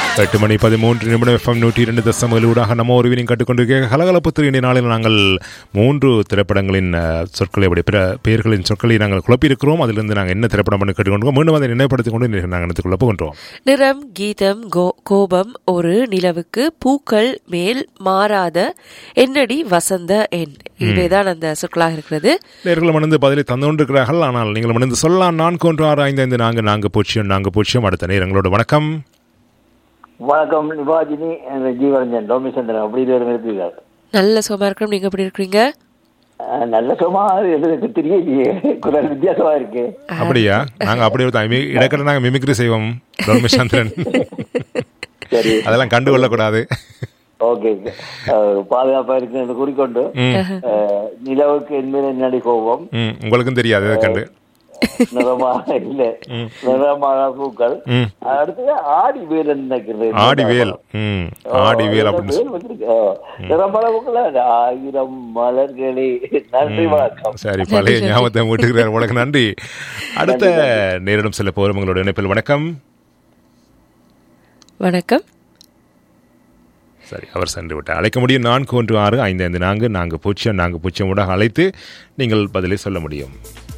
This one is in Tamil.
எட்டு மணி பதிமூன்று நிமிடம் எஃப்எம் நூற்றி இரண்டு தசமகளூடாக நம்ம ஒரு வினிங் கட்டுக்கொண்டிருக்க கலகலப்பு திரு நாளில் நாங்கள் மூன்று திரைப்படங்களின் அஹ், சொற்களை அப்படி பிற பெயர்களின் சொற்களை நாங்கள் குழப்பியிருக்கிறோம் அதிலிருந்து நாங்கள் என்ன திரைப்படம் பண்ணி கேட்டுக்கொண்டோம் மீண்டும் அதை நினைவுபடுத்திக் கொண்டு இன்றைக்கு நாங்கள் எடுத்துக்கொள்ள போகின்றோம் நிறம் கீதம் கோ- கோபம் ஒரு நிலவுக்கு பூக்கள் மேல் மாறாத என்னடி வசந்த என் இவைதான் அந்த சொற்களாக இருக்கிறது நேர்களும் மணிந்து பதிலை தந்து கொண்டிருக்கிறார்கள் ஆனால் நீங்கள் மணிந்து சொல்லலாம் நான்கு ஒன்று ஆறு ஐந்து ஐந்து நான்கு நான்கு பூஜ்ஜியம் நான்கு பூஜ்ஜியம் அடுத்த நேரங்களோட வணக்கம் வணக்கம் நிவாஜினி and ஜீவரஞ்சன் ரோமிச்சந்திரன் அப்படி இருவரும் இருக்கிறீர்கள் நல்ல சுகமா இருக்கிறோம் நீங்க எப்படி இருக்கிறீங்க அஹ், நல்ல சுகமா எதுக்கு தெரியலையே குரல் வித்தியாசமா இருக்கு அப்படியா நாங்க அப்படியே தான் மி- இடக்கட நாங்க மிமிக்ரி செய்வோம் சந்திரன் சரி அதெல்லாம் கண்டு கொள்ளக்கூடாது ஓகே பாதுகாப்பா இருக்கு என்று கூறிக்கொண்டு அஹ், நிலவுக்கு என்பது என்னடி கோபம் ம் உங்களுக்கும் தெரியாது அதை கண்டு நிறமாக இல்ல நிறமாக பூக்கள் ம் அடுத்தது ஆடி வேல் நினைக்கிறது ஆடி வேல் ம் ஆடி வேல் அப்படின்னு சொல்லி- வேல் வந்திருக்கு. அஹ், நிறமான பூக்கள் அது ஆயிரம் மலர்களே நன்றி வணக்கம் சரி பழைய ஞாபகத்தை மூட்டுகிறார் உனக்கு நன்றி அடுத்த நேரிடம் செல்ல போகிறோம் உங்களோட இணைப்பில் வணக்கம் வணக்கம் சரி அவர் சென்று விட்டார் அழைக்க முடியும் நான்கு ஒன்று ஆறு ஐந்து ஐந்து நான்கு நான்கு பூஜ்ஜியம் நான்கு பூஜ்ஜியம் ஊடாக அழைத்து நீங்கள் பதிலை சொல்ல முடியும்